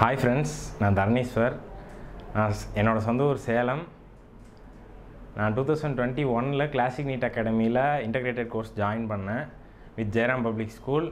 hi friends நான் தரணீஸ்வர் நான் ஸ்- என்னோட சொந்த ஊர் சேலம் நான் டூ தௌசண்ட் டுவெண்ட்டி ஒனில் கிளாசிக் நீட் அகாடமியில் இன்டகிரேட்டட் கோர்ஸ் ஜாயின் பண்ணேன் with Jayaram public school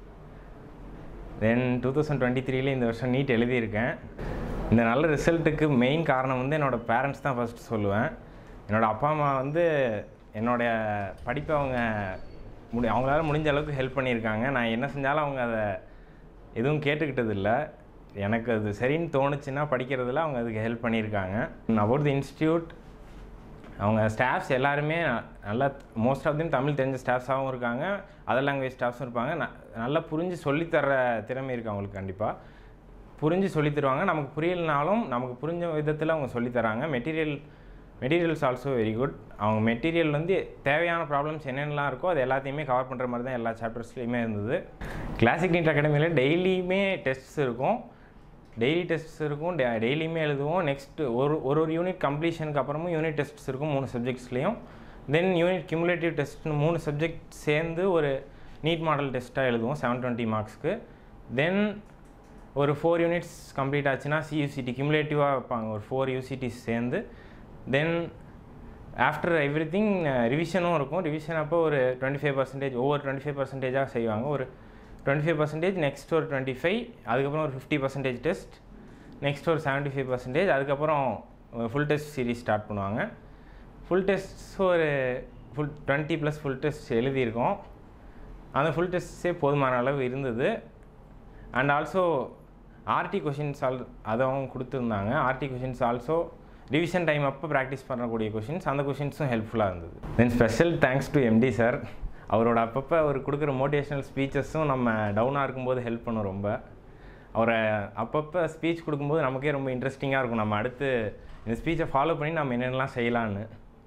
then two thousand twenty த்ரீல இந்த வருஷம் நீட் எழுதியிருக்கேன் இந்த நல்ல ரிசல்ட்டுக்கு மெயின் காரணம் வந்து என்னோடய பேரண்ட்ஸ் தான் ஃபஸ்ட்டு சொல்லுவேன் என்னோடய அப்பா அம்மா வந்து என்னுடைய படிப்பை அவங்க முடி அவங்களால முடிஞ்ச அளவுக்கு ஹெல்ப் பண்ணியிருக்காங்க நான் என்ன செஞ்சாலும் அவங்க அதை எதுவும் கேட்டுக்கிட்டது இல்லை எனக்கு அது சரின்னு தோணுச்சுன்னா படிக்கிறதுல அவங்க அதுக்கு ஹெல்ப் பண்ணியிருக்காங்க அபவுட் தி இன்ஸ்டியூட் அவங்க ஸ்டாஃப்ஸ் எல்லாருமே ந- நல்லா மோஸ்ட் ஆஃப் them தமிழ் தெரிஞ்ச ஸ்டாஃப்ஸாகவும் இருக்காங்க அதர் லாங்குவேஜ் ஸ்டாஃப்ஸும் இருப்பாங்க ந- நல்லா புரிஞ்சு சொல்லித்தர திறமை இருக்குது அவங்களுக்கு கண்டிப்பாக புரிஞ்சு சொல்லித் தருவாங்க நமக்கு புரியலனாலும் நமக்கு புரிஞ்ச விதத்தில் அவங்க சொல்லித் தராங்க material materials also very good அவங்க மெட்டீரியல் வந்து தேவையான ப்ராப்ளம்ஸ் என்னென்னலாம் இருக்கோ அது எல்லாத்தையுமே கவர் பண்ணுற மாதிரி தான் எல்லா சாப்டர்ஸ்லையுமே இருந்தது கிளாசிக் நீட் அகாடமியில் டெய்லியுமே டெஸ்ட்ஸ் இருக்கும் டெய்லி டெஸ்ட்ஸ் இருக்கும் டெய்லியுமே எழுதுவோம் நெக்ஸ்ட் ஒரு ஒரு ஒரு யூனிட் கம்ப்ளீஷனுக்கு அப்புறமும் யூனிட் டெஸ்ட்ஸ் இருக்கும் மூணு சப்ஜெக்ட்ஸ்லேயும் தென் யூனிட் கிமுலேட்டிவ் டெஸ்ட்னு மூணு சப்ஜெக்ட் சேர்ந்து ஒரு நீட் மாடல் டெஸ்ட்டாக எழுதுவோம் செவன் டுவெண்ட்டி மார்க்ஸ்க்கு தென் ஒரு ஃபோர் யூனிட்ஸ் கம்ப்ளீட் ஆச்சுன்னா சியூசிடி கிமுலேட்டிவாக வைப்பாங்க ஒரு ஃபோர் யூசிடிஸ் சேர்ந்து தென் ஆஃப்டர் எவ்ரி திங் ரிவிஷனும் இருக்கும் ரிவிஷன் அப்போ ஒரு டுவெண்ட்டி ஃபைவ் பர்சன்டேஜ் ஒவ்வொரு டுவெண்ட்டி ஃபைவ் பர்சன்டேஜாக செய்வாங்க ஒரு டுவெண்ட்டி ஃபைவ் பர்சன்டேஜ் நெக்ஸ்ட் ஒரு டுவெண்ட்டி ஃபைவ் அதுக்கப்புறம் ஒரு ஃபிஃப்டி பர்சன்டேஜ் டெஸ்ட் நெக்ஸ்ட் ஒரு செவன்ட்டி ஃபைவ் பர்சன்டேஜ் அதுக்கப்புறம் ஃபுல் டெஸ்ட் சீரிஸ் ஸ்டார்ட் பண்ணுவாங்க ஃபுல் டெஸ்ட் ஒரு full twenty plus full test எழுதியிருக்கோம் அந்த ஃபுல் டெஸ்ட்ஸே போதுமான அளவு இருந்தது and also RT questions all அதுவும் கொடுத்துருந்தாங்க RT questions also revision time அப்போ ப்ராக்டிஸ் பண்ணக்கூடிய கொஷின்ஸ் அந்த கொஷின்ஸும் ஹெல்ப்ஃபுல்லாக இருந்தது then special thanks to MD sir அவரோட அப்பப்போ அவர் கொடுக்குற மோட்டிவேஷனல் ஸ்பீச்சஸும் நம்ம டவுனாக இருக்கும்போது ஹெல்ப் பண்ணும் ரொம்ப அவரை அப்பப்போ ஸ்பீச் கொடுக்கும்போது நமக்கே ரொம்ப இன்ட்ரெஸ்டிங்காக இருக்கும் நம்ம அடுத்து இந்த ஸ்பீச்சை ஃபாலோ பண்ணி நம்ம என்னென்னலாம் செய்யலான்னு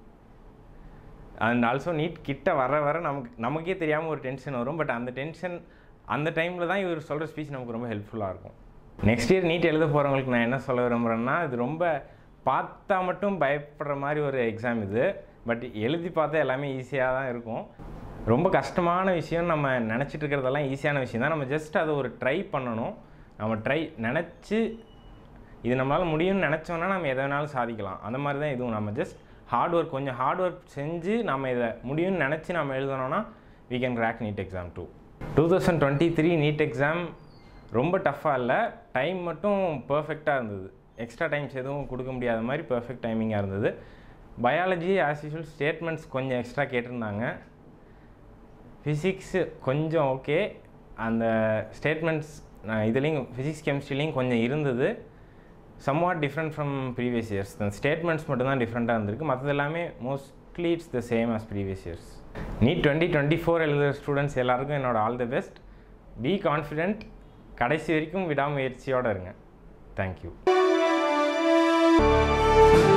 அண்ட் ஆல்சோ நீட் கிட்ட வர வர நமக்கு நமக்கே தெரியாமல் ஒரு டென்ஷன் வரும் பட் அந்த டென்ஷன் அந்த டைமில் தான் இவர் சொல்கிற ஸ்பீச் நமக்கு ரொம்ப ஹெல்ப்ஃபுல்லாக இருக்கும் நெக்ஸ்ட் இயர் நீட் எழுத போகிறவங்களுக்கு நான் என்ன சொல்ல விரும்புகிறேன்னா இது ரொம்ப பார்த்தா மட்டும் பயப்படுற மாதிரி ஒரு எக்ஸாம் இது பட் எழுதி பார்த்தா எல்லாமே ஈஸியாக தான் இருக்கும் ரொம்ப கஷ்டமான விஷயம் நம்ம நினச்சிட்டு இருக்கிறதெல்லாம் ஈஸியான விஷயம் தான் நம்ம ஜஸ்ட் அதை ஒரு ட்ரை பண்ணணும் நம்ம ட்ரை நினச்சி இது நம்மளால் முடியும்னு நினச்சோன்னா நம்ம எதை வேணாலும் சாதிக்கலாம் அந்த மாதிரி தான் இதுவும் நம்ம ஜஸ்ட் ஹார்ட் ஒர்க் கொஞ்சம் ஹார்ட் ஒர்க் செஞ்சு நம்ம இதை முடியும்னு நினச்சி நம்ம எழுதணும்னா we can crack NEET exam two two thousand twenty three NEET exam ரொம்ப டஃப்பாக இல்லை டைம் மட்டும் பர்ஃபெக்டாக இருந்தது எக்ஸ்ட்ரா டைம்ஸ் எதுவும் கொடுக்க முடியாத மாதிரி பர்ஃபெக்ட் டைமிங்காக இருந்தது பயாலஜி ஆஸ் யூஷுவல் ஸ்டேட்மெண்ட்ஸ் கொஞ்சம் எக்ஸ்ட்ரா கேட்டிருந்தாங்க ஃபிசிக்ஸு கொஞ்சம் ஓகே அந்த ஸ்டேட்மெண்ட்ஸ் இதுலேயும் ஃபிசிக்ஸ் கெமிஸ்ட்ரிலையும் கொஞ்சம் இருந்தது somewhat different from previous years அந்த ஸ்டேட்மெண்ட்ஸ் மட்டும்தான் டிஃப்ரெண்ட்டாக இருந்திருக்கு மற்றது எல்லாமே mostly it's the same as previous years NEET twenty twenty four எழுதுகிற ஸ்டூடெண்ட்ஸ் எல்லாருக்கும் என்னோட all the best be confident கடைசி வரைக்கும் விடாமுயற்சியோடு இருங்க தேங்க்யூ